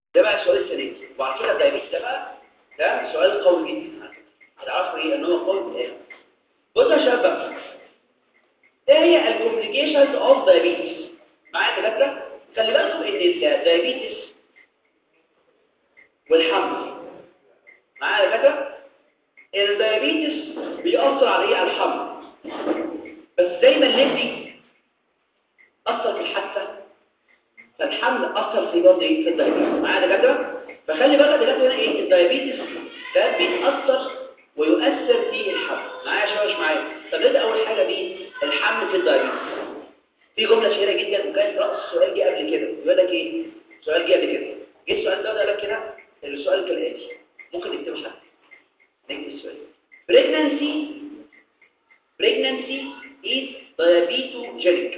ده بقى السؤال الثاني وبعد كده الدايابيتس ده بقى ده سؤال قوي جدا هتعرفوا ايه ان هو قوي في الاخر بصوا يا شباب بقى ايه هي الكومبليكيشنز اوف دايابيتس معايا دكاتره خلي بالكم ان الدايابيتس والحمل معايا دكاتره الدايابيتس بيأثر عليه الحمل بس زي ما الليمبي أثر في الحادثة فالحمل أثر في برضه في الدايابيتس معايا دكاتره فخلي بالك دلوقتي هنا ايه الدايابيتس ده بيتأثر ويؤثر في الحمل معايا شويه مش معايا طب نبدا اول حاجه مين الحمل في الدايابيتس في جمله شهيره جدا وكانت راس السؤال دي قبل كده يقول لك ايه السؤال جه قبل كده جه السؤال ده قال لك كده السؤال كالاتي ممكن نكتبه حتى نكتب السؤال pregnancy pregnancy is diabetogenic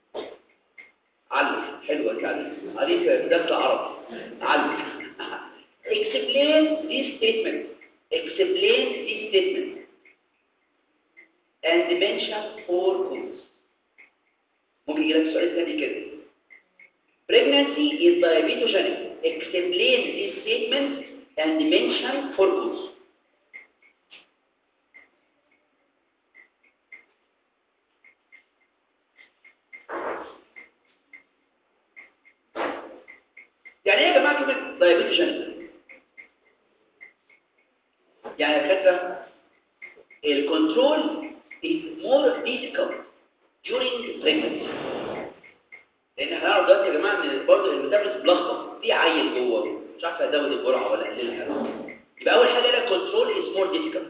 علم حلوه دي علم عليك في درس عربي علم explain this statement explain this statement and mention four causes ممكن يجيلك سؤال ثاني كده pregnancy is diabetogenic explain this statement and mention four causes يعني ايه يا جماعه كلمه diabetogenic يعني الفكره الكنترول is more difficult during pregnancy لان احنا هنعرف دلوقتي يا جماعه ان برضه الميتابوليزم ملخبط في عيل جوه مش عارف ازود الجرعه ولا اقللها يبقى اول حاجه الكنترول is more difficult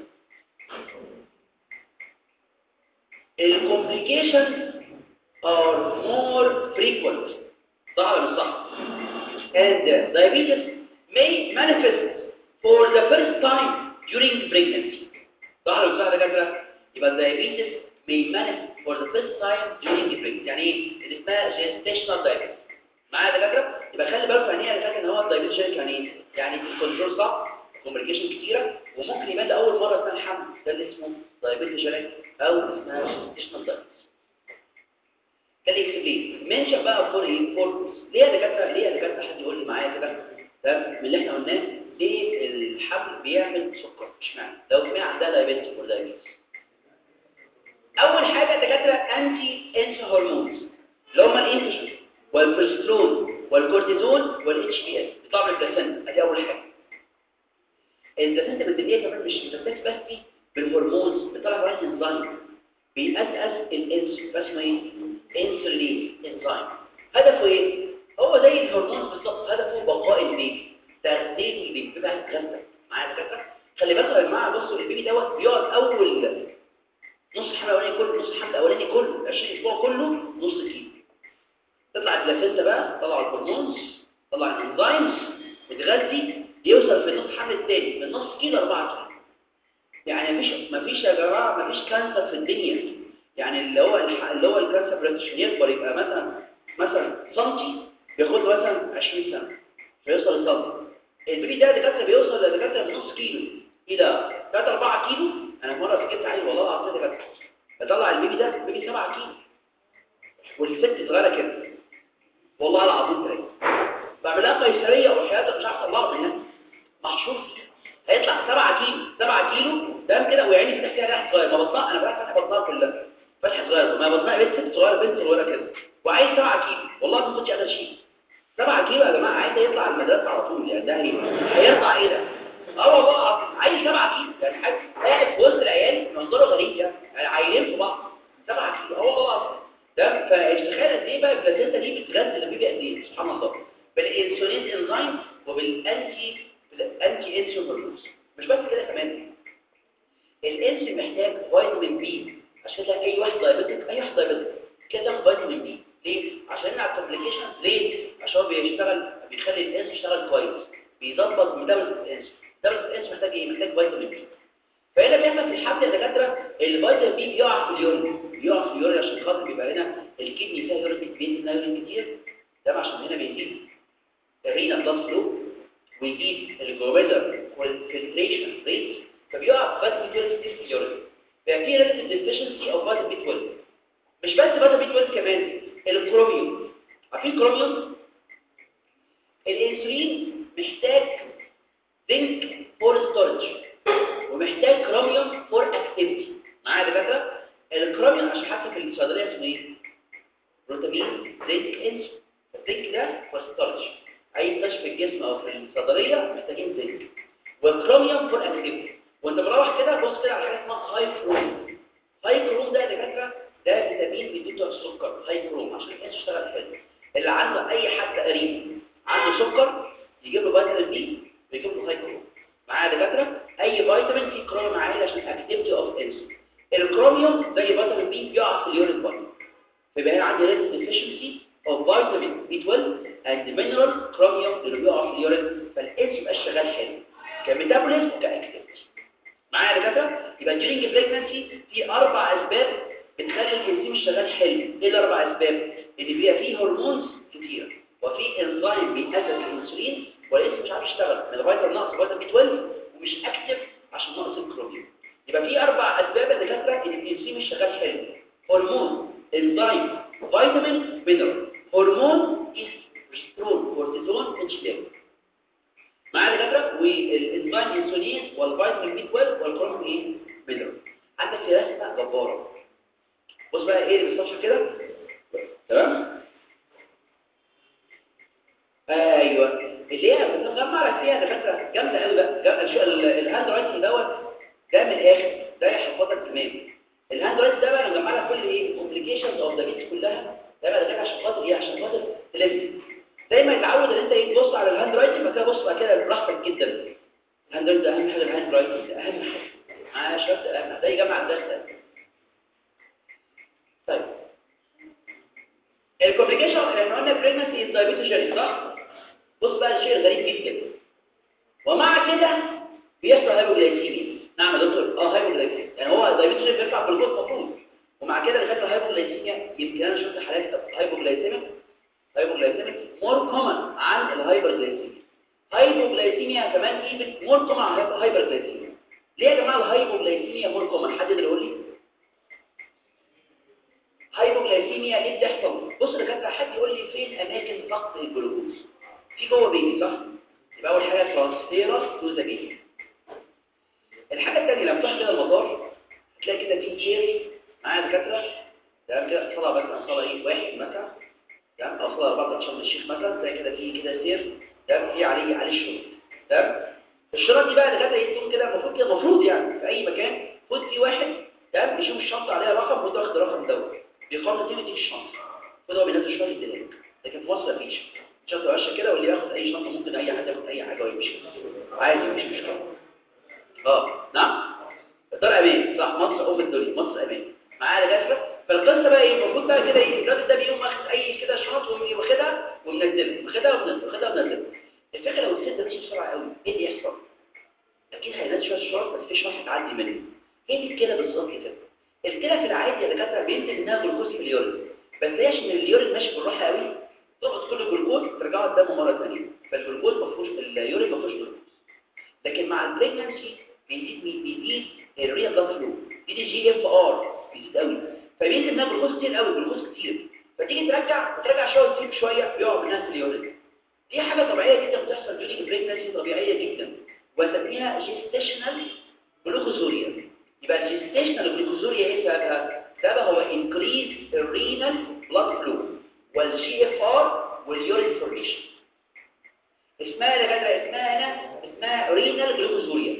الكومبليكيشنز are more frequent صح ولا مش صح and diabetes may manifest for the first time during pregnancy صح ولا مش صح يا دكاتره يبقى diabetes may manifest for the first time during pregnancy يعني ايه اللي اسمها gestational diabetes معايا يا دكاتره يبقى خلي بالكم يعني ايه انا فاكر ان هو الدايابيتس يعني ايه يعني الكنترول صعب كومبليكيشن كتيره وممكن يبان ده اول مره اسمها الحمل ده اللي اسمه دايابيتس جينيك او اسمها gestational diabetes كان يكسبلين منشأ بقى فور ايه فور ليه يا دكاتره ليه يا دكاتره حد يقول لي معايا كده تمام من اللي احنا قلناه ليه الحمل بيعمل سكر اشمعنى لو في عندها دايابيتس ولا دايابيتس اول حاجه دكاتره انتي انس هرمونز اللي هم الانسولين والبروسترون والكورتيزون والاتش بي اس بيطلعوا من البلاسنتا ادي اول حاجه البلاسنتا بتديها كمان مش بتركز بس بالهرمونز بيطلع كمان انزيم بيأسس الانسولين اسمه ايه انسولين انزيم هدفه ايه هو زي الهرمون بالظبط هدفه بقاء البيبي تغذيه البيبي بيبقى الكلام معايا الفكره خلي بالكم يا جماعه بصوا البيبي دوت بيقعد اول نص الحمل الاولاني كله نص الحمل الاولاني كله 20 اسبوع كله نص كيلو تطلع البلاسنتا بقى طلع الهرمونز طلع الانزيمز متغذي يوصل في النص الحمل الثاني من نص كيلو 4 كيلو يعني مفيش مفيش يا جماعه مفيش كانسر في الدنيا يعني اللي هو اللي هو الكانسر بريتشن يكبر يبقى مثلا مثلا سنتي بياخد له مثلا 20 سنه فيوصل لسنتي البيبي ده دكاتره بيوصل لدكاتره بنص كيلو الى 3 4 كيلو انا مره جبت عيل والله العظيم دكاتره بطلع البيبي ده بيبي 7 كيلو والست صغيره كده والله العظيم كده بعملها قيصريه وحياتك مش عارف اطلعها من هنا محشور هيطلع 7 كيلو 7 كيلو تمام كده ويعني فتح فيها ريحه صغيره ما بطلع انا بقى فتح بطنها كلها فتحه صغيره ما بطنها بنت ست صغيره بنت صغيره كده وعايز 7 كيلو والله ما كنتش قادر اشيل 7 كيلو يا جماعه عايز يطلع المدرسه على طول يعني ده هي هيطلع ايه ده اه والله العظيم عايز 7 كيلو يعني حاجه قاعد في وسط العيال منظره غريب يعني عيلين في بعض 7 كيلو اه والله العظيم ده فاشتغال قد ايه بقى البلازنتا دي بتغذي البيبي قد ايه سبحان الله بالانسولين انزيم وبالانتي بالانتي انسولين هرمونز مش بس كده كمان الانسولين محتاج فيتامين بي عشان كده اي واحد دايابيتك اي واحد دايابيتك كده فيتامين بي ليه عشان على الكومبليكيشن ليه عشان هو بيشتغل بيخلي الانس يشتغل كويس بيظبط ميتابوليزم الانس ميتابوليزم الانس محتاج ايه محتاج فيتامين بي فهنا بيحصل في الحمل يا دكاتره الفيتامين بي بيقع في اليورين بيقع في اليورين عشان خاطر بيبقى هنا الكدني فيها يورين بينزل يورين كتير ده عشان هنا بيزيد الرينا بلس فلو ويزيد الجلوبيلر والفلتريشن ريت فبيقع فيتامين 12 كتير في اليورين بقى في ريلاتيف ديفيشنسي اوف فيتامين 12 مش بس فيتامين 12 كمان الكروميوم عارفين الكروميوم الانسولين مش بتشتغلش في الجسم او في الصيدليه محتاجين زنك والكروميوم فور اكتيفيتي وانت مروح كده بص كده على حاجه اسمها هاي كروم هاي كروم ده يا دكاتره ده فيتامين بيديته السكر هاي كروم عشان الناس تشتغل حلو اللي عنده اي حد قريب عنده سكر يجيب له فيتامين بي ويجيب له هاي كروم معايا دكاتره اي فيتامين فيه كروميوم عالي عشان اكتيفيتي اوف انسولين الكروميوم زي فيتامين بي بيقع في اليورين بودي فيبقى هنا عندي ريد ديفيشنسي اوف فيتامين بي 12 اند مينرال كروميوم اللي بيقع في اليورين فالانسولين يبقى شغال حلو كميتابوليزم وكاكتيفيتي معايا دكاتره يبقى during بريجنسي في اربع اسباب بتخلي الانزيم شغال حلو ايه الاربع اسباب ان بيبقى فيه هرمونز كتير وفي انزيم بيأسس الانسولين ولسه مش عارف يشتغل من لغايه النقص فيتامين بي 12 ومش اكتف عشان نقص الكروميوم يبقى في اربع اسباب يا دكاتره ان الانزيم شغال حلو هرمون انزيم فيتامين مينرال هرمون ايسترون كورتيزون انشتام معايا دكاتره والانزيم انسولين والفيتامين بي 12 والكروميوم ايه مينرال عندك في رسمه جباره بص بقى ايه اللي بيستشعر كده تمام ايوه اللي هي بنجمع لك فيها دكاتره جامده قوي بقى شو الهاند رايتنج دوت ده من الاخر ده يحفظك تمام الهاند رايتنج ده بقى نجمع لك كل ايه كومبليكيشنز اوف ذا بيت كلها ده بقى ده عشان خاطر ايه عشان خاطر تلم زي ما يتعود ان انت ايه تبص على الهاند رايتنج بعد كده بص بقى كده براحتك جدا الهاند رايتنج ده اهم حاجه الهاند رايتنج ده اهم حاجه معايا شفت اهم ده يجمع الدخل طيب الكومبليكيشن احنا قلنا بريجنسي از دايبيتوجينيك صح بص بقى الشيء الغريب جدا ومع كده بيحصل هايبوجلايسيميا نعم يا دكتور اه هايبوجلايسيميا يعني هو دايبيتوجينيك بيرفع بالجلوكوز المفروض ومع كده دخلت هايبوجلايسيميا يمكن انا شفت حالات هايبوجلايسيميا هايبوجلايسيميا مور كومن عن الهايبرجلايسيميا هايبوجلايسيميا كمان ايفن مور كومن عن الهايبرجلايسيميا ليه يا جماعه الهايبوجلايسيميا مور كومن حد يقدر يقول لي هايبوجلايسيميا ليه بتحصل بص يا دكاتره حد يقول لي فين اماكن فقد الجلوكوز في جوه بيبي صح يبقى اول حاجه ترانسفيرس تو ذا بيبي الحاجه الثانيه لما تروح كده المطار تلاقي كده في اير معايا دكاتره تمام كده صلاه مثلا صلاه ايه واحد مثلا تمام او صلاه اربعه شرم الشيخ مثلا تلاقي كده في كده سير تمام في عليه عليه شروط تمام الشرط دي بقى دكاتره يكون كده المفروض كده المفروض يعني في اي مكان خد في واحد تمام يشوف الشنطه عليها رقم وانت واخد الرقم دوت بيقارن قيمه الشنطه كده هو بينزل شويه يديلك لكن في مصر مفيش شنطه قشه كده واللي ياخد اي شنطه ممكن اي حد ياخد اي حاجه ويمشي عادي مش مشكله اه نعم الدار امان صح مصر ام الدنيا مصر امان معايا دكاتره فالقصه بقى ايه المفروض بقى كده ايه الراجل ده بيقوم واخد اي كده شنط واخدها ومنزلها واخدها ومنزلها واخدها ومنزلها الفكره لو الست ماشيه بسرعه قوي ايه اللي يحصل اكيد هينزل شويه شنط بس فيش واحد تعدي منه هي دي كده بالظبط كده الكلى في العادي يا دكاتره بينزل منها جلوكوز في اليورين بس ليه عشان اليورين ماشي بالراحه قوي تاخد كل الجلوكوز ترجعه الدم مره ثانيه فالجلوكوز ما فيهوش اليورين ما فيهوش جلوكوز لكن مع البريجنسي بيزيد بيزيد الريال بلاد فلو بيزيد الجي اف ار بيزيد قوي فبينزل منها جلوكوز كتير قوي جلوكوز كتير فتيجي ترجع ترجع شويه وتسيب شويه بيقع منها في اليورين دي حاجه طبيعيه جدا بتحصل ديورينج البريجنسي طبيعيه جدا وسميها جيستيشنال جلوكوزوريا يبقى الجيستيشنال جلوكوزوريا ايه سببها؟ سببها هو انكريز الرينال بلاد فلو والجي اف ار واليورين فورميشن اسمها يا جدع اسمها هنا اسمها رينال جلوكوزوريا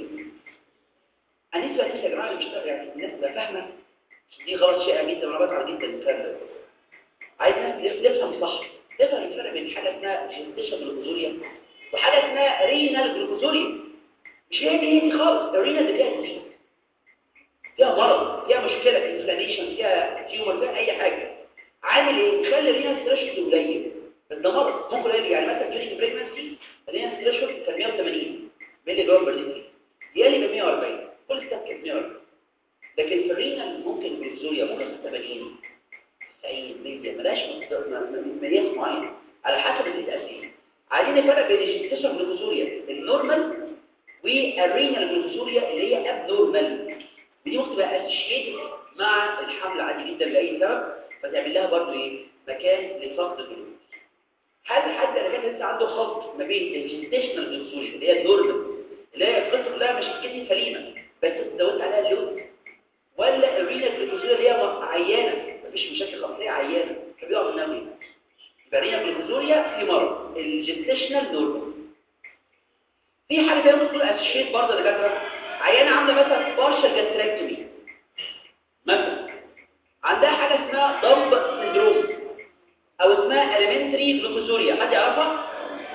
انا لسه لسه يا جماعه اللي بيشتغل يعني الناس تبقى فاهمه دي غلط شائع جدا وانا بزعل جدا من الكلام ده عايز ناس تفهم صح تفهم الفرق بين حاجه اسمها جيستيشنال جلوكوزوريا وحاجه اسمها رينال جلوكوزوريا مش هي دي هي دي خالص الرينال دي فيها دي فيها مرض فيها مشكله انفلاميشن فيها تيومر فيها اي حاجه عامل ايه يخلي الرينال ثريشولد قليل بس ده مرض ممكن قليل يعني مثلا ديورينج بريجنسي الرينال ثريشولد كان 180 مللي جرام بر لتر يقل ب 140 كل ستة كانت 140 لكن في الرينال ممكن بالزوريا ممكن 86 90 100 ملاش مقياس معين على حسب التأثير عايزين نفرق بين الجستيشن جلوكوزوريا النورمال والرينال جلوكوزوريا اللي هي اب نورمال ودي ممكن تبقى اسوشيتد مع الحمل عادي جدا لاي سبب فتعمل لها برضه ايه مكان لفقد الجلوكوز هل حد انا كان لسه عنده خلط ما بين الجستيشنال جلوكوزوريا اللي هي النورمال اللي هي القصه كلها مش كتير سليمه بس زودت عليها اللود ولا الرينال جلوكوزوريا اللي هي عيانه مفيش مشاكل خاصيه عيانه فبيقع منها ايه يبقى الرينال جلوكوزوريا في مرض الجستيشنال نورمال في حاجه ثانيه ممكن اسوشيت برضه يا دكاتره عيانه عامله مثلا بارشل جاستريكتومي مثلا عندها حاجه اسمها ضب سندروم او اسمها elementary جلوكوزوريا حد يعرفها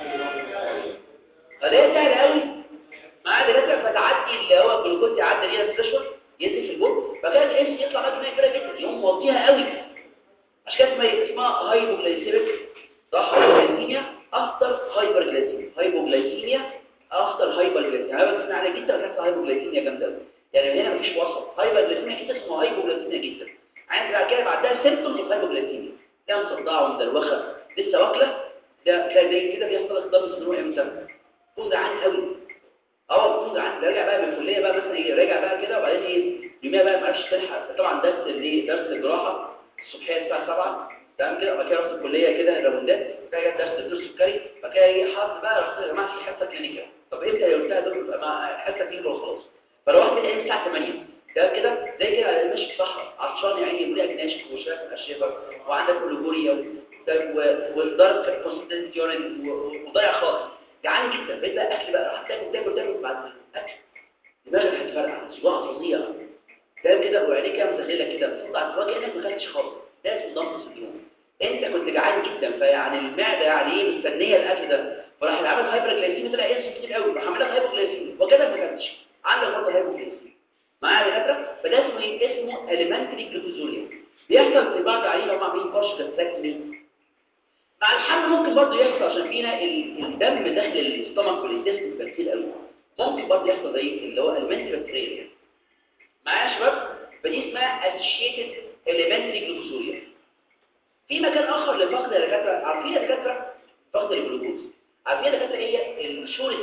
فده سهل قوي مع دكاتره فتعدي اللي هو الجلوكوز يعدي ليها ستاشر ينزل في البوك فكان الاس يطلع بقى كميه كبيره جدا يقوم موطيها قوي عشان كده اسمها اسمها هايبوجلايسيميك صح هايبوجلايسيميا افتر هايبرجلايسيميا هايبوجلايسيميا افتر هايبرجلايسيميا هايبر اسمها على جدا كانت هايبوجلايسيميا جامده قوي يعني هنا مفيش وسط هايبوجلايسيميا كده اسمه هايبوجلايسيميا جدا عندي بعد كده بعدها سيمبتومز اوف هايبوجلايسيميا كان صداع ومدروخه لسه واكله ده ده زي كده بيحصل لك ضغط صدور امتى تكون جعان قوي اه تكون جعان راجع بقى من الكليه بقى مثلا ايه راجع بقى كده وبعدين ايه يوميها بقى ما عرفش تلحق طبعا درس اللي درس الجراحه الصبحيه الساعه 7 تمام كده وبعد كده رحت الكليه كده راوندات بعد كده درس الدكتور السكري بعد كده ايه حاطط بقى رحت يا جماعه في حصه كلينيكال طب امتى يا قلتها دول مع حصه كلينيكال وخلاص فروحت كده الساعه 8 ده كده زي كده ماشي في صحراء عطشان يا عيني وريقك ناشف وشايف الاشياء وعندك اوليجوريا والدارك كونسنتريشن وضايع خالص جعان جدا بقيت بقى اكل بقى راح تاكل تاكل تاكل بعد الاكل دماغك هتفرقع صداع فظيع فاهم كده وعينيك كده مزغلله كده بتطلع الفواكه انك ما اكلتش خالص ده اسمه ضغط سندروم انت كنت جعان جدا فيعني المعده يعني ايه مستنيه الاكل ده فراح العمل هايبرجلايسيميا طلع انسولين كتير قوي راح عامل لك هايبوجلايسيميا وكده ما اكلتش عندك برضه هايبوجلايسيميا معايا يا دكاتره فده اسمه ايه اسمه اليمنتري جلوكوزوريا بيحصل في بعض عيانين هم عاملين فرش كالساكتمي مع الحمل ممكن برضه يحصل عشان فينا الدم داخل الاستمك والانتستين بيبقى كتير قوي ممكن برضه يحصل زي اللي هو المنتري بكتيريا معايا يا شباب فدي اسمها اسوشيتد اليمنتري جلوكوزوريا في مكان اخر لفقد الدكاتره عارفين يا دكاتره فقد الجلوكوز عارفين يا دكاتره ايه الشورت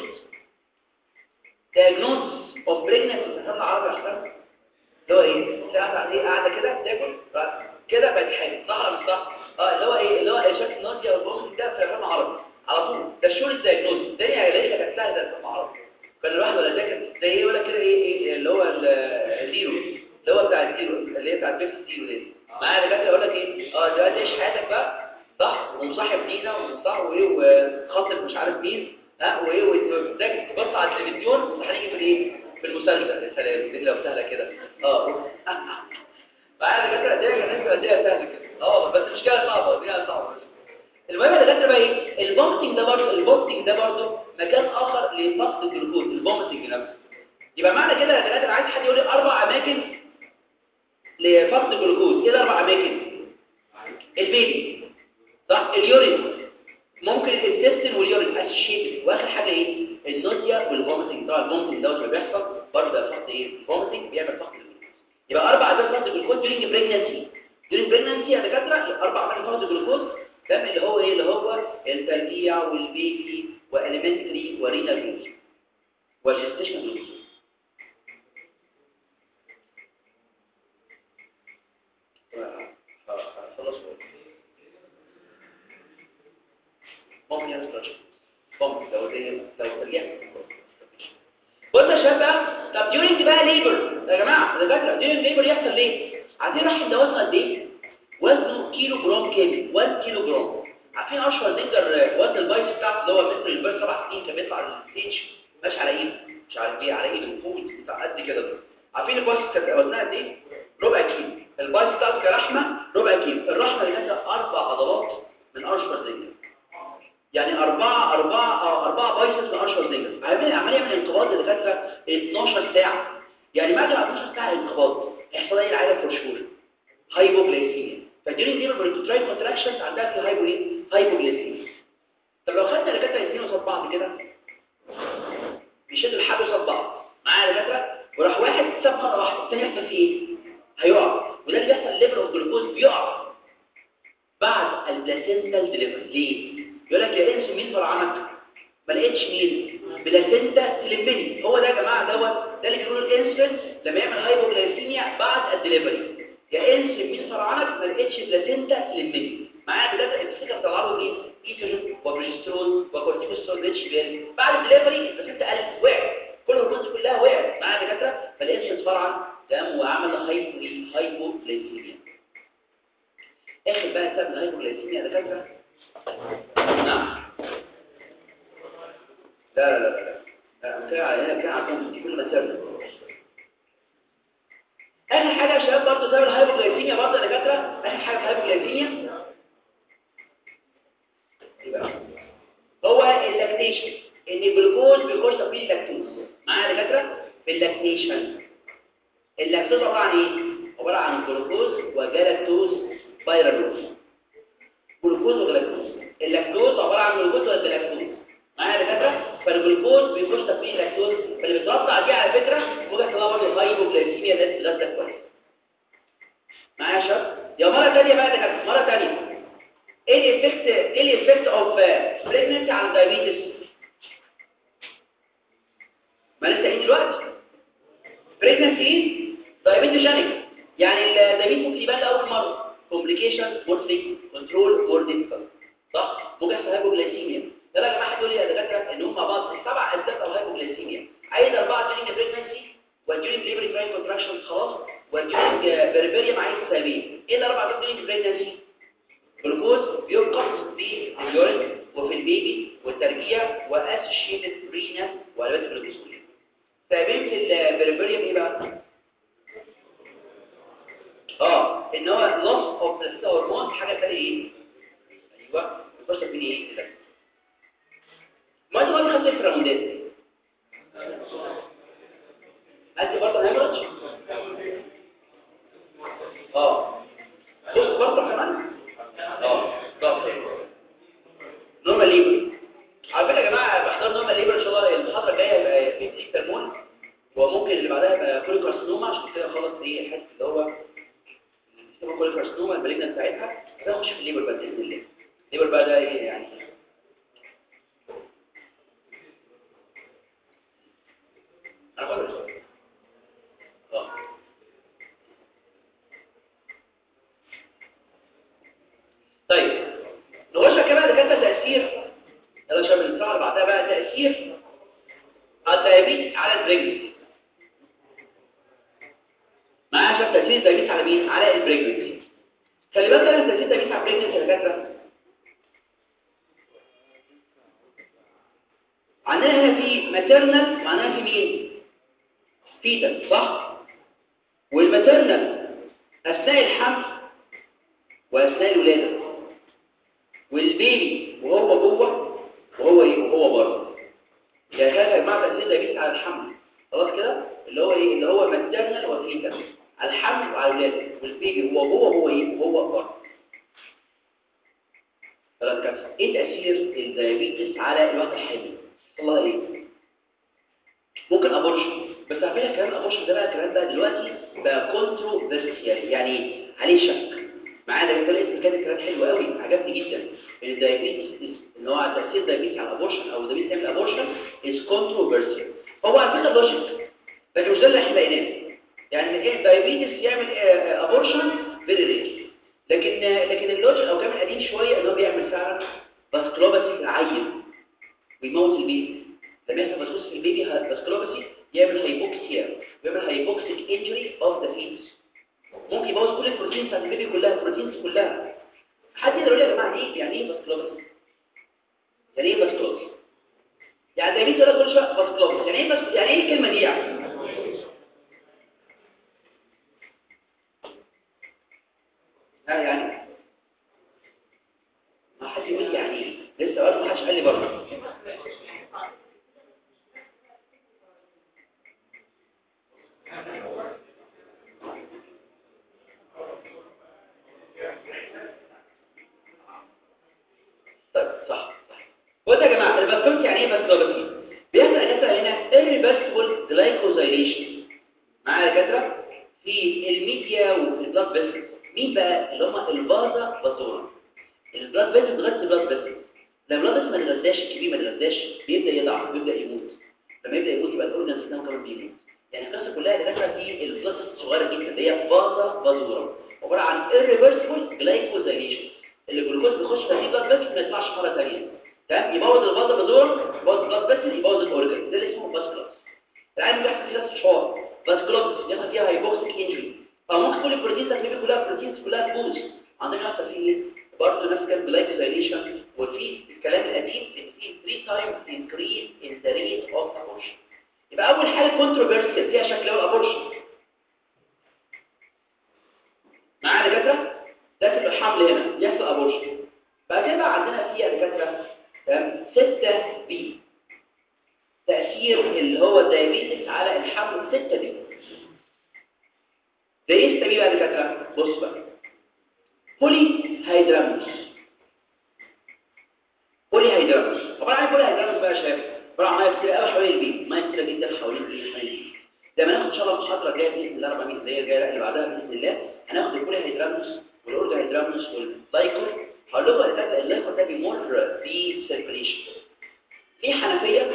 diagnosis of pregnancy في الحمل العربي احسن اللي هو ايه ساعه ايه قاعده كده تاكل كده بقت حامل صح ولا مش صح اه اللي هو ايه اللي هو شكل نوزيا والبوم ده في الحمل العربي على طول ده الشورت دايجنوز الدنيا هلاقيها كانت سهله في الحمل العربي كان الواحد ولا ذاكر زي ايه ولا كده ايه ايه اللي هو الزيرو اللي هو بتاع الزيرو اللي هي بتاع البيبسي زيرو دي معايا دكاتره يقول لك ايه اه دلوقتي عيش حياتك بقى صح ومصاحب دينا وصح وايه وخطط مش عارف مين ها وايه وتذاكر تبص على التلفزيون وهنيجي في الايه في المسلسل يا سلام دي لو سهله كده اه معايا دكاتره الدنيا كانت الدنيا سهله كده اه بس مش كده صعبه الدنيا صعبه المهم يا دكاتره بقى ايه البومتنج ده برضه البومتنج ده برضه مكان اخر لفقد الجلوكوز البومتنج نفسه يبقى معنى كده يا دكاتره عايز حد يقول لي اربع اماكن لفقد الجلوكوز ايه الاربع اماكن البيبي صح اليورين ممكن الانتستين واليورين اسوشيتد واخر حاجه ايه النوزيا والفوميتنج طبعا الفوميتنج دوت اللي بيحصل برضه فقد ايه الفوميتنج بيعمل فقد الجلوكوز يبقى اربع اسباب فقد الجلوكوز during pregnancy during pregnancy يا دكاتره اربع اماكن فقد الجلوكوز ده اللي هو ايه اللي هو الترجيع والبيبي واليمنتري ورينال جلوكوز والجستيشن جلوكوز ممكن يعمل ستراكشر ممكن لو دي لو سريع بص يا شباب بقى طب ديورنج بقى ليبر يا جماعه ده فاكره ديورنج ليبر يحصل ليه عايزين رحم ده وزنه قد ايه وزنه كيلو جرام كامل 1 كيلو جرام عارفين اشهر نيجر وزن البايس بتاعته اللي هو مثل البايس سبع سنين كان بيطلع الستيج ماشي على ايده مش عارف ايه على ايده فوق بتاع قد كده عارفين البايس كانت وزنها قد ايه ربع كيلو البايس بتاعته كرحمه ربع كيلو الرحمه اللي فيها اربع عضلات من اشهر نيجر يعني أربعة أربعة أربعة بايسس لأشهر نيجر عملية عملية من انقباض اللي فاتت 12 ساعة يعني بعد 12 ساعة انقباض يحصل ايه العيلة فور شهور هايبوغليسيميا فالجيرين دي بالكترايت كونتراكشنز عندها في هايبو ايه هايبوغليسيميا طب لو خدنا الدكاتره الاثنين قصاد بعض كده بيشدوا الحبل قصاد بعض معايا الدكاتره وراح واحد ساب مره واحده الثاني يحصل فيه ايه هيقع وده اللي بيحصل الليفر اوف جلوكوز بيقع بعد البلاسينتال ديليفري ليه يقول لك يا انس مين فرعنك ما لقيتش مين بلاسينتا تلمني هو ده يا جماعه دوت ده اللي بيقولوا الانسولين لما يعمل هايبوغلايسيميا بعد الدليفري يا انس مين فرعنك ما لقيتش بلاسينتا تلمني معايا دلوقتي الفكره بتطلع له ايه ايتروجين وبروجسترون وكورتيكوسترول اتش بي ال بعد الدليفري البلاسينتا قلت وقعت كل الهرمونات كلها وقعت معايا دكاتره فالانسولين فرعن تمام وعمل هايبو هايبوغلايسيميا اخر بقى سبب الهايبوغلايسيميا يا دكاتره نعم لا لا لا لا كان على كان على دي كل مسألة اخر حاجه يا شباب برضه سبب الهايبوغلايسيميا برضه يا دكاتره اخر حاجه في الهايبوغلايسيميا يبقى هو اللاكتيشن ان الجلوكوز بيخش تفريز لاكتوز معايا يا دكاتره في اللاكتيشن اللاكتوز عباره عن ايه عباره عن جلوكوز وجلاكتوز بايرالوز جلوكوز وجلاكتوز اللاكتوز عباره عن جلوكوز وجلاكتوز معايا يا دكاتره فالجلوكوز بيخش تفريز لاكتوز فاللي بيتربط دي على فكره ممكن يحصل برضه هايبوغلايسيميا ده ده كويس معايا يا شباب يا مره ثانيه بقى ده مره ثانيه ايه الايفكت ايه الايفكت اوف بريجننسي على الدايابيتس ما لسه قايل دلوقتي بريجننسي دايابيتوجينيك يعني الدايابيتس ممكن يبان لاول مره كومبليكيشن مورفيك كنترول مور ديفيكالت صح ممكن يحصل هايبوغلايسيميا ده بقى يا جماعه يقول لي يا دكاتره ان هم مع بعض سبع اسباب او هايبوغلايسيميا عايز اربعه جينيك بريجننسي والجينيك ليبري تراين كونتراكشن خلاص والجينيك بريبيريوم عايز سلبيه ايه الاربع دول جينيك بريجننسي جلوكوز بينقص في اليورين وفي البيبي والترجيع واسوشيتد رينا وعلامات الجلوكوز كلها سببين في البريبيريوم ايه بقى اه ان هو loss of the هرمون حاجه ثانيه ايه ايوه بيخش في ايه كده ما تقول خمسه الفراوندات انت برضه هيمرج اه بص برضه كمان اه بالظبط نورمال ليبر على فكره يا جماعه بحضر نورمال ليبر ان شاء الله المحاضره الجايه هيبقى في تريك هرمون وممكن اللي بعدها يبقى كل كارسينوما عشان كده خلاص ايه الحته اللي هو اسمه كل كارسينوما المالجنت بتاعتها ده مش في الليبر بقى باذن الله الليبر بقى ده ايه يعني انا بقول اه طيب نخش كمان كده تاثير يلا شباب الاسبوع بعدها بقى تاثير الدايابيتس على البريجنسي معايا شباب تاثير الدايابيتس على مين على البريجنسي خلي بالك انا تاثير الدايابيتس على البريجنسي يا دكاتره عندنا هنا في ماتيرنال معناها في مين فيتال صح والماتيرنال اثناء الحمل واثناء الولاده والبيبي وهو جوه وهو ايه وهو بره يعني خلي يا جماعه تاثير ده على الحمل خلاص كده اللي هو ايه اللي هو ماتيرنال وفيتال على الحمل وعلى الولاده والبيبي هو جوه وهو ايه وهو بره خلاص كده ايه تاثير الدايابيتس على الوقت الحالي والله ايه ممكن ابورشن بس على فكره كلام الابورشن ده بقى كلام بقى دلوقتي بقى كونتروفيرسيال يعني عليه شك معانا ده كان كان كلام حلو قوي عجبني جدا ان الدايابيتس ان هو تاثير الدايابيتس على الابورشن او الدايابيتس يعمل ابورشن از كونتروفيرسيال هو على فكره لوجيك لكن مش ده اللي احنا لقيناه يعني ايه الدايابيتس يعمل ابورشن فيري رير لكن لكن اللوجيك او كمان قديم شويه ان هو بيعمل فعلا فاسكلوباسي العين ويموت البيبي لما يحصل فاسكلوباسي في البيبي فاسكلوباسي يعمل هايبوكسيا ويعمل هايبوكسيك انجري اوف ذا فيتس ممكن يبوظ كل البروتين بتاعت البيبي كلها البروتينز كلها حد يقدر يقول يا جماعه ايه يعني ايه فاسكلوباسي يعني ايه فاسكلوباسي يعني ده مين يقول كل شويه فاسكلوباسي يعني ايه بس يعني ايه الكلمه دي يعني ها يعني ما حد يقول يعني ايه لسه برضه ما حدش قال لي برضه طيب صح وده يا جماعه الباسكولت يعني ايه باسكولوباسي بيحصل اساسا هنا irreversible glycosylation معايا يا دكاتره في الميديا وفي البلاد فيسل مين بقى اللي هم الفازا بازورا البلاد فيسل بتغذي البلاد فيسل لما البلاد فيسل ما تغذاش الكبير ما تغذاش بيبدا يضعف بيبدا يموت لما يبدا يموت يبقى الاورجنز بتاعه كمان بيموت يعني القصه كلها اللي داخله في البلاد صغيره جدا اللي هي فازا بازورا عباره عن irreversible glycosylation اللي الجلوكوز بيخش في البلاد فيسل ما يطلعش مره ثانيه تمام يبوظ الفازا بازورا يبوظ البلاد فيسل يبوظ الاورجن ده اللي اسمه باسكولاس العين بيحصل فيها استشعار باسكولاس يحصل فيها هايبوكسيك انجري فممكن كل البروتينز اللي كلها بروتينز كلها تبوظ عندنا يحصل فيه برضه نفس كان جلايكوزيليشن وفي الكلام القديم ان في 3 تايمز انكريز ان ذا ريت اوف ابورشن يبقى اول حاجه كونتروفيرسيال فيها شكل هو الابورشن معايا دكاتره ده في الحمل هنا يحصل ابورشن بعد كده بقى عندنا فيها دكاتره تمام 6 بي تاثير اللي هو الدايابيتس على الحمل 6 بي ده ايه 6 بي بقى دكاتره بص بقى بولي هيدرامس بولي هيدرامس طبعا عارف بولي هيدرامس بقى يا شباب عباره عن ميه كتير قوي حوالين البيت ميه كتير جدا حوالين البيت حوالين البيت ده ما ناخد ان شاء الله المحاضره الجايه باذن الله 400 زي الجايه اللي بعدها باذن الله هناخد البولي هيدرامس والاوردو هيدرامس واللايكور هقول لكم ان اللايكور ده بيمر في سيركيليشن ليه حنفيه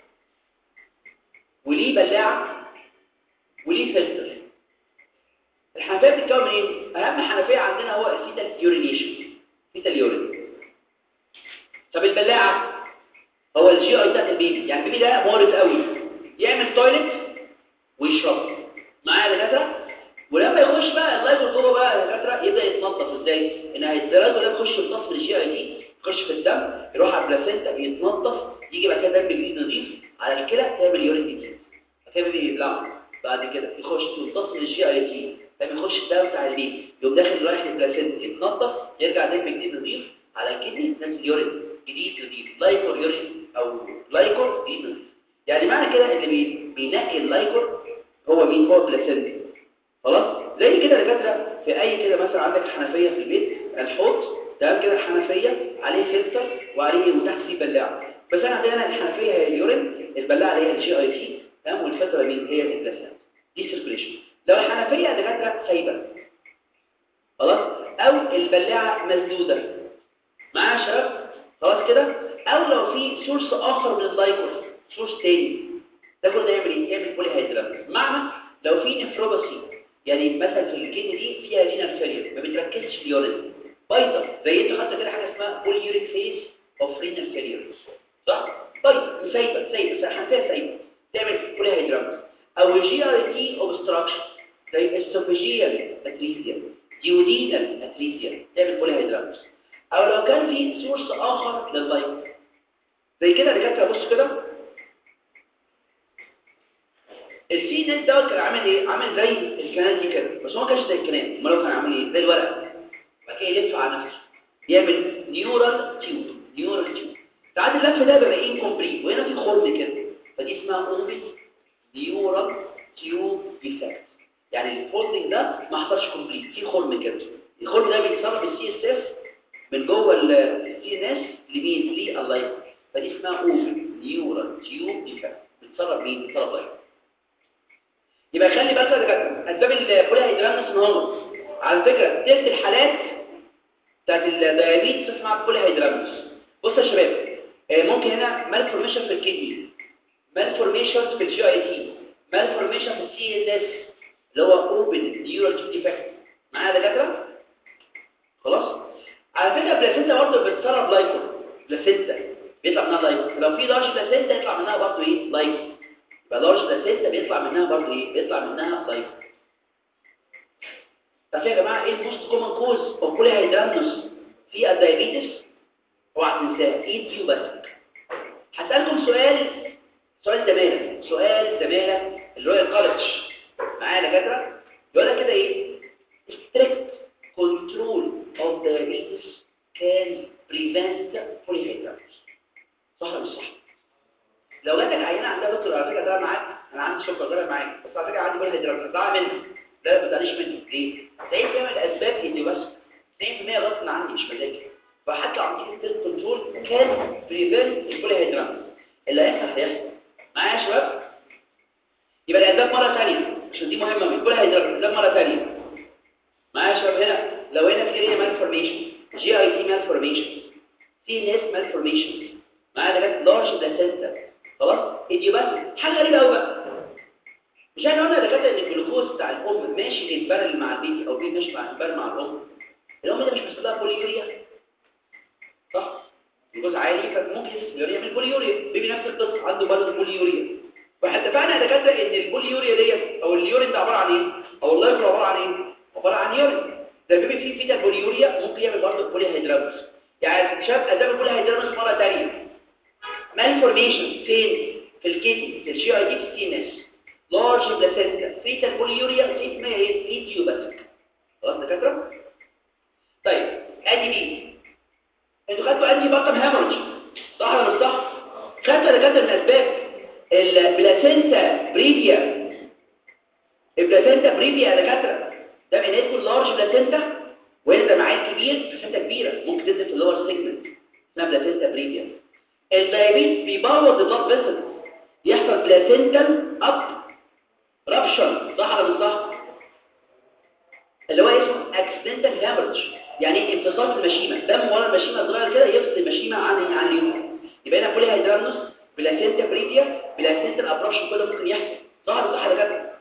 وليه بلاعه وليه فلتر الحنفيه بتتكون من ايه اهم حنفيه عندنا هو الفيتال يورينيشن فيتال يورين طب البلاعه هو الجي اي بتاعت البيبي يعني البيبي ده مورد قوي يعمل تويلت ويشرب معايا دكاتره ولما يخش بقى اللايكور جوه بقى دكاتره يبدا يتنظف ازاي ان الدراجو ده يخش في نصف الجي اي دي يخش في الدم يروح على البلاسينتا يتنظف يجي بعد كده دم جديد نظيف على الكلى تعمل يورين جديد كده بيبي يبلعه بعد كده يخش في نصف الجي اي دي لما يخش الدم بتاع البيبي يقوم داخل رايح للبلاسينتا يتنظف يرجع دم جديد نظيف على الكدني نفس اليورين جديد نظيف لايكور يورين او لايكور جديد نظيف يعني معنى كده اللي بي... بينقي اللايكور هو مين هو البلاسينتا خلاص زي كده دكاتره في اي كده مثلا عندك حنفيه في البيت الحوض تمام كده الحنفيه عليه فلتر وعليه وتحت فيه بلاعه بس انا عندنا الحنفيه هي اليورين البلاعه اللي هي الجي اي تي تمام والفلتر مين هي البلاسينتا دي سيركيليشن لو الحنفيه دكاتره سايبه خلاص او البلاعه مسدوده معايا يا شباب خلاص كده او لو في سورس اخر من اللايكور سورس تاني ده كله يعمل ايه يعمل بولي هيدرات معنى لو في نفروباسي يعني مثلا في الكدني دي فيها رينال فيلير ما بتركزش في اليورين بايظه زي انت خدت كده حاجه اسمها بولي يوريك فيز اوف رينال فيلير صح طيب سايبه سايبه حنفيه سايبه تعمل بولي هيدرات او الجي ار تي اوبستراكشن زي السوفيجيال اتريزيا ديودينال اتريزيا تعمل بولي هيدرات او لو كان في سورس اخر لللايف زي كده دكاتره بص كده السي نت دوت كان عامل ايه عامل زي الكنال دي كده بس هو ما كانش زي الكنال امال هو كان عامل ايه زي الورقه بعد كده يلف على نفسه يعمل نيورال تيوب نيورال تيوب ساعات اللف ده بيبقى انكمبليت وهنا في خرم كده فدي اسمها اوبن نيورال تيوب ديفكت يعني الفولدنج ده ما حصلش كومبليت في خرم كده الخرم ده بيتصرف بالسي اس اف من جوه السي ان اس لمين لللايف فدي اسمها اوبن نيورال تيوب ديفكت بتتصرف مين بتتصرف لايف يبقى خلي بالك يا اسباب البولي هيدرامس ان هو على فكره تلت الحالات بتاعت الديابيتس اسمها بولي هيدرامس بص يا شباب ممكن هنا مالفورميشن في الكدني مالفورميشن في الجي اي تي مالفورميشن في السي ان اس اللي هو اوبن نيورال تيوب ديفكت معايا دكاتره خلاص على فكره البلاسينتا برضه بتتصرف لايكور بلاسينتا بيطلع منها لايكور لو في دارش بلاسينتا يطلع منها برضه ايه لايكور يبقى لارج بلاسينتا بيطلع منها برضه ايه بيطلع منها لايف طب يا جماعه ايه الموست كومن كوز اوف بولي هيدرامنس في الدايابيتس اوعى تنساها ايه تيوباسك هسالكم سؤال سؤال زماله سؤال زماله الرويال كولج معايا دكاتره يقول لك كده ايه strict control of diabetes can prevent polyhydramnios صح ولا مش صح لو جاتك عينه عندها دكتور على فكره ده معاك انا عندي شوكه ده معاك بس على فكره عندي بولي هيدرات ضاع مني ده ما بتعانيش منه ليه 90% من الاسباب هي بس 90% غصب عني مش مزاجي فحتى لو عملت ستيل كنترول كان بريفنت البولي هيدرات اللي هيحصل هيحصل معايا يا شباب يبقى الاسباب مره ثانيه عشان دي مهمه من البولي هيدرات الاسباب مره ثانيه معايا يا شباب هنا لو هنا في رينا مالفورميشن جي اي تي مالفورميشن سي ان اس مالفورميشن معايا ده لارج بلاسنتا خلاص ادي بس حاجه غريبه قوي بقى مش احنا قلنا دكاتره ان الجلوكوز بتاع الام ماشي للبرل مع البيبي او البيبي ماشي مع البرل مع الام الام ده مش بيحصل لها بوليوريا صح الجلوكوز عالي فممكن يعمل بوليوريا البيبي نفس القصه عنده برضه بوليوريا واحنا اتفقنا يا دكاتره ان البوليوريا ديت او اليورين ده عباره عن ايه او اللايكر عباره عن ايه عباره عن يورين ده البيبي فيه فيه بوليوريا ممكن يعمل برضه بولي هيدرامس يعني شاف اسباب البولي هيدرامس مره ثانيه مالفورميشن فين في الكيدني في الجي اي دي في السي ان اس لارج بلاسنتا فيتال بوليوريا دي اسمها ايه ايديوباثيك خلاص دكاتره طيب ادي بي انتوا خدتوا انتي باكم هامرج صح ولا مش صح خدتوا دكاتره من اسباب البلاسنتا بريفيا البلاسنتا بريفيا يا دكاتره ده من اسمه لارج بلاسنتا وهنا ده معاه كبير بلاسنتا كبيره ممكن تنزل في اللور سيجمنت اسمها بلاسنتا بريفيا الدايابيت بيبوظ البلاد فيسل يحصل بلاسنتال اب رابشن صح ولا مش صح اللي هو اسمه اكسيدنتال هامرج يعني انفصال في المشيمه دم ورا المشيمه صغير كده يفصل المشيمه عن عن اليوم يبقى هنا بولي هيدرانوس بلاسنتا بريفيا بلاسنتال ابرابشن كله ممكن يحصل صح ولا صح يا دكاتره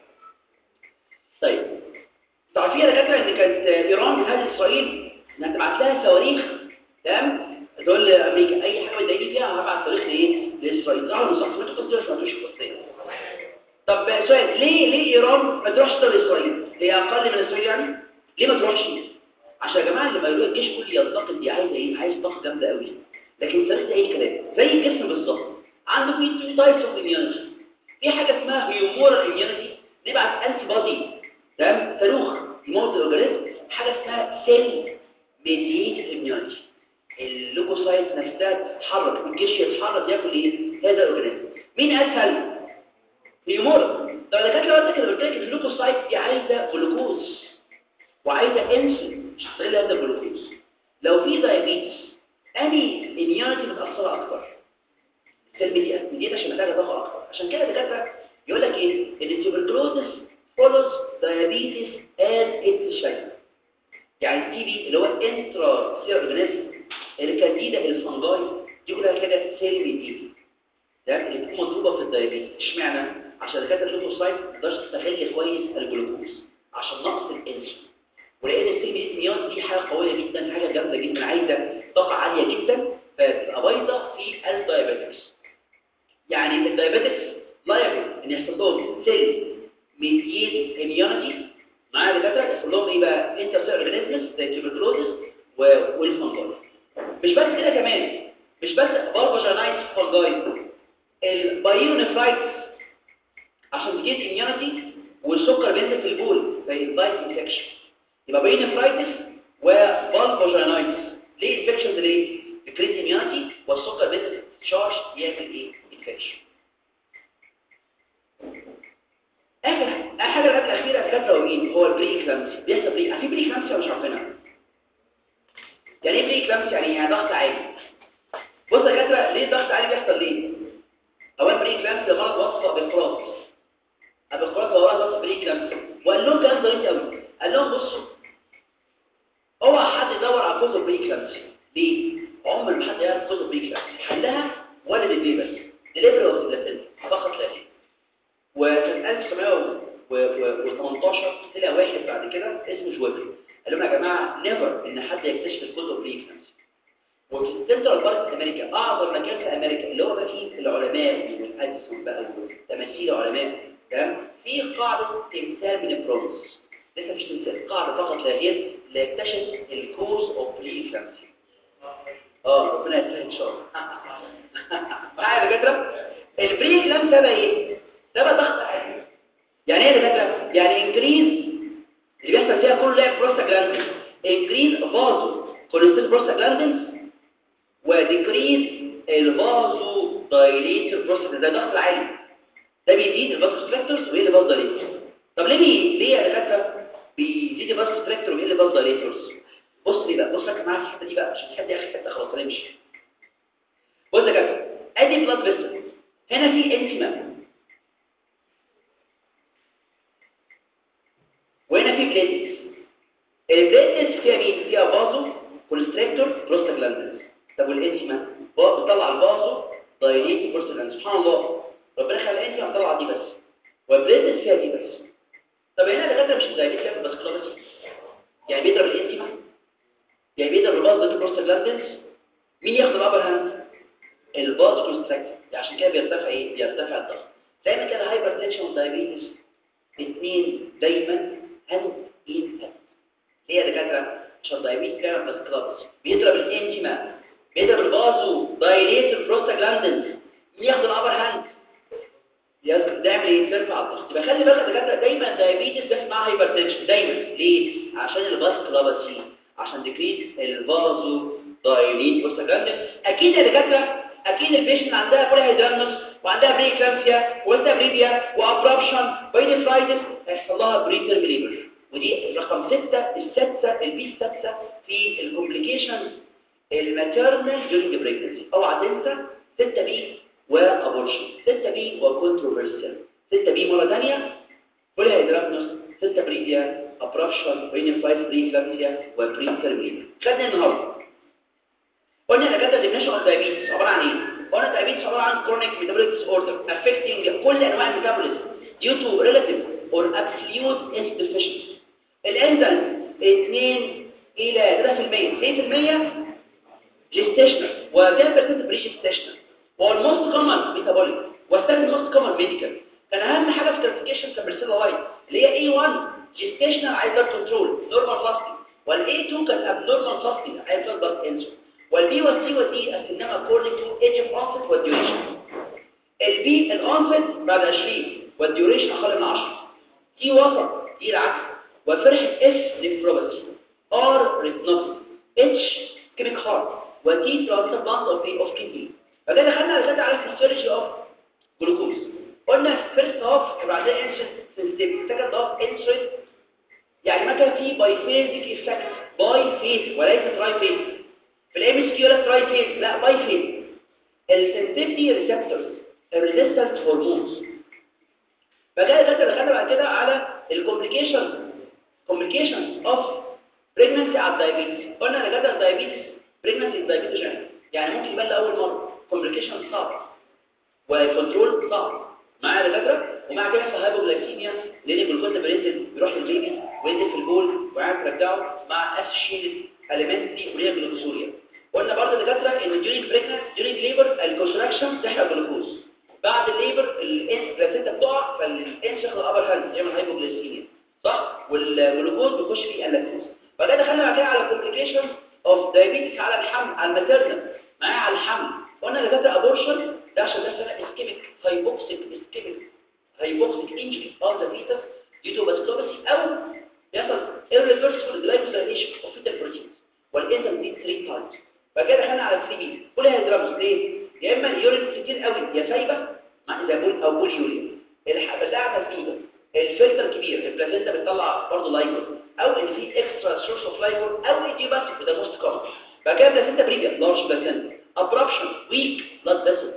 طيب تعرفين يا دكاتره ان كانت ايران بتهدد اسرائيل انها تبعت لها صواريخ تمام تقول لامريكا اي حاجه بتضايقني فيها هبعت صاروخ لايه لاسرائيل صح ولا مش صح ما انتوا كنتوا ما سمعتوش القصه طب سؤال ليه ليه ايران ما تروحش تضرب اسرائيل هي اقل من اسرائيل يعني ليه ما تروحش عشان يا جماعه لما يقولوا الجيش كله ينتقد دي عايزه ايه عايز طاقه جامده قوي لكن الصاروخ ده اي كلام زي الجسم بالظبط عنده في تو تايبس اوف اميونيتي في حاجه اسمها هيومورال اميونيتي نبعت انتي بودي تمام صاروخ يموت الاورجانيزم حاجه اسمها سيل ميدييتد اميونيتي اللوكوسايت نفسها تتحرك الجيش يتحرك ياكل ايه هذا الاورجانيزم مين اسهل هيومورال طب انا كانت لو انت كده قلت لك اللوكوسايت دي عايزه جلوكوز وعايزه انسولين مش هتلاقي هذا الجلوكوز لو في دايابيتس اني اميونيتي متاثره اكتر السلبيات دي عشان محتاجه طاقه اكتر عشان كده الدكاتره يقول لك ايه ان التوبركلوزس فولوز دايابيتس از اتس شايف يعني التي بي اللي هو انترا سير اورجانيزم الكانديدا الفنجاي دي كلها كده سيلبي تي بي ده اللي بتكون مضروبه في الدايابيتس اشمعنى عشان الدكاتره اللوكوسايت ما تقدرش تستغل كويس الجلوكوز عشان نقص الانسولين ولان السيلبي ميون دي حاجه قويه جدا حاجه جامده جدا عايزه طاقه عاليه جدا فتبقى بايظه في الدايابيتس يعني الدايابيتس لايبل ان يحصل لهم سيل ميدييت اميونيتي معايا دكاتره يحصل لهم ايه بقى انترسيل اورجانيزمز زي التوبركلوزس والفنجاي مش بس كده كمان مش بس بارباجانايتس فنجاي البايونيفرايتس عشان تجيب اميونيتي والسكر بينزل في البول زي الدايت انفكشن يبقى بايونيفرايتس وبالفاجانايتس ليه انفكشنز ليه؟ الكريت اميونيتي والسكر بينزل تشارج يعمل ايه؟ انفكشن اخر حاجه الحاجه الاخيره الكاتره مين هو البري كلامسي بيحصل بري عارفين بري كلامسي ولا مش عارفينها يعني ايه بري كلامسي يعني يعني ضغط عالي بص يا كاتره ليه الضغط عالي بيحصل ليه اولا بري كلامسي ده مرض وصفه بالخلاص بالخلاص هو مرض وصفه بري كلامسي وقال لهم كلام ظريف قوي قال لهم بصوا اوعى حد يدور على كوز بري كلامسي ليه عمر ما حد يعرف كوز بري كلامسي حلها ولد البيبي بس دليفري وسيلتين فقط لا غير وكان 1918 طلع واحد بعد كده اسمه جوابل قال لهم يا جماعه نيفر ان حد يكتشف الكتب بريفرنس وفي سنترال بارك امريكا اعظم مكان في امريكا اللي هو بقى فيه العلماء والاديسون بقى وتماثيل علماء تمام في قاعده تمثال من البرونز لسه مش تمثال قاعده فقط لا غير اللي يكتشف الكوز اوف بريفرنس اه ربنا يسهل ان شاء الله معايا يا دكاتره البري كلام ده ايه ده بقى ضغط عالي يعني ايه دكاتره يعني انكريز اللي بيحصل فيها كله لعب بروستاجلاندين انكريز فازو كوليسترول بروستاجلاندين وديكريز الفازو دايليتر بروستاجلاندين ده ضغط عالي ده بيزيد الفازوستراكتورز ويقل الفازو دايليتر طب ليه بي... ليه يا دكاتره بيزيد الفازوستراكتور ويقل الفازو دايليترز بص لي بقى بص ركز معايا في الحته دي بقى عشان الحته دي اخر حته خلاص هنمشي بص يا دكاتره ادي بلاد فيسل هنا في انتما وهنا في بليتس البليتس فيها مين فيها فازو كونستريكتور بروستاجلاندين طب والانتما بتطلع الفازو دايليتي بروستاجلاندين سبحان الله ربنا خلق الانتما بتطلع دي بس والبليتس فيها دي بس طب هنا دكاتره مش دايليتي فيها بس كلها بس يعني بيضرب الانتما يعني بيضرب الفازو بروستاجلاندين مين ياخد الابر هاند الباز كونستراكتور عشان كده بيرتفع ايه بيرتفع الضغط دايما كده هايبر تنشن والدايابيتس الاثنين دايما هاند ان هاند ليه يا دكاتره عشان الدايابيتس كان بس كلابس بيضرب الانجيما بيضرب البازو دايليت البروستاجلاندين مين ياخد الابر هاند يبقى خلي بالك يا دكاتره دايما دايابيتس بس مع هايبرتنشن دايما ليه عشان الفاسكولاباسي عشان ديكريز الفازو دايليت بروستاجلاندين اكيد يا دكاتره اكيد البيشنت عندها بوليهيدرامس وعندها بريكلامسيا وعندها بريبيا وابرابشن باينفرايتس هيحصل لها بريتر ليبر ودي رقم 6 السادسه البي السادسه في الكومبليكيشن الماتيرنال ديورنج بريجنسي اوعى تنسى 6 بي وابورشن 6 بي وكونتروفيرسيال 6 بي مره ثانيه بوليهيدرامس 6 بريبيا ابرابشن باينفرايتس بريكلامسيا وبريتر ليبر خدنا النهارده قلنا ان كده ديفينيشن اوف دايابيتس عباره عن ايه قلنا دايابيتس عباره عن chronic metabolic disorder affecting كل انواع الميتابوليزم due to relative or absolute insufficiency الانزل 2 الى 3% 2% gestational و10% بري gestational والموست كومن ميتابوليك والثاني موست كومن ميديكال كان اهم حاجه في الكلاسيفيكيشن كان بيرسيلا وايت اللي هي A1 gestational عايزه كنترول نورمال فاستنج وال A2 كان abnormal فاستنج عايزه ضغط انسولين والبي والسي والدي قسمناها according to age of onset والduration البي الانست بعد 20 والديوريشن اقل من 10 تي وسط دي العكس وفرحه اف نيفروباثي ار ريتنوباثي اتش كيميك هارت وتي ترانسفير بانت اوف اوف كيدني فده دخلنا على كده على الفسيولوجي اوف جلوكوز قلنا فيرست هاف بعدين انسولين سنسيتيف سكند هاف انسولين يعني ما كان في باي فيزيك افكت باي فيز وليس تراي فيز في الام اس كيو لا تراي فيز لا باي فيز السنسيتيفيتي ريسبتورز الريزيستنت هرمونز فجاء ده دخلنا بعد كده على الكومبليكيشن كومبليكيشن اوف بريجنسي على الدايابيتس قلنا ان جدل الدايابيتس بريجنسي دايابيتس يعني ممكن يبان لاول مره كومبليكيشن صعب وكنترول صعب مع الدكاتره ومع كده يحصل هايبوغلايكيميا لان الجلوكوز ده بينزل بيروح للبيبي وينزل في البول وقاعد ترجعه مع اسوشيتد اليمنتري وريا جلوكوزوريا قلنا برضه الدكاتره ان ديورينج بريجنسي ديورينج ليبر الكونستراكشن تحرق جلوكوز بعد الليبر البلاسينتا بتقع فالانس ياخد الابر هاند يعمل هايبوغلايسيميا صح والجلوكوز بيخش فيه اللاكتوز فده دخلنا بعد كده على الكومبليكيشن اوف دايابيتس على الحمل على الماتيرنال معايا على الحمل قلنا اللي ده ابورشن ده عشان ده سنه اسكيميك هايبوكسيك اسكيميك هايبوكسيك انجري اوف ذا فيتس ديو تو باسكوباسي او يحصل irreversible glycosylation of fetal proteins والانزيم دي 3 تايمز فكده دخلنا على 3 بي كل هيدرامز ليه يا اما اليورين كتير قوي يا سايبه مع زي بول او بول يوريا البتاعه مسدوده الفلتر كبير البلازنتا بتطلع برضه لايكون او ان في اكسترا سورس اوف لايكون او ايديوباثيك وده موست كومن فكده البلازنتا بريبيا لارج بلازنتا ابرابشن ويك بلاد فيسلز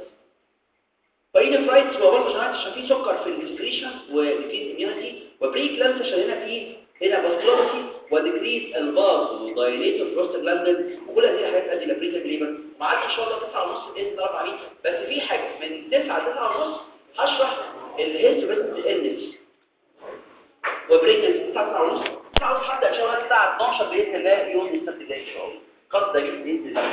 باين فرايتس هو برضه عشان عشان في سكر في السكريشن وديكريز اميونيتي وبري كلانس عشان هنا في هنا باسكلوباسي وديكريز الباز ودايليتور بروستاجلاندين وكل هذه الحاجات تؤدي الى بريتا ليبر معاك ان شاء الله 9 ونص باذن الله 400 بس في حاجه من 9 9 ونص هشرح الهيستوريست النس وبريجنس 9 ونص 9 ونص حتى ان شاء الله الساعه 12 باذن الله يوم السبت الجاي ان شاء الله قصد باذن الله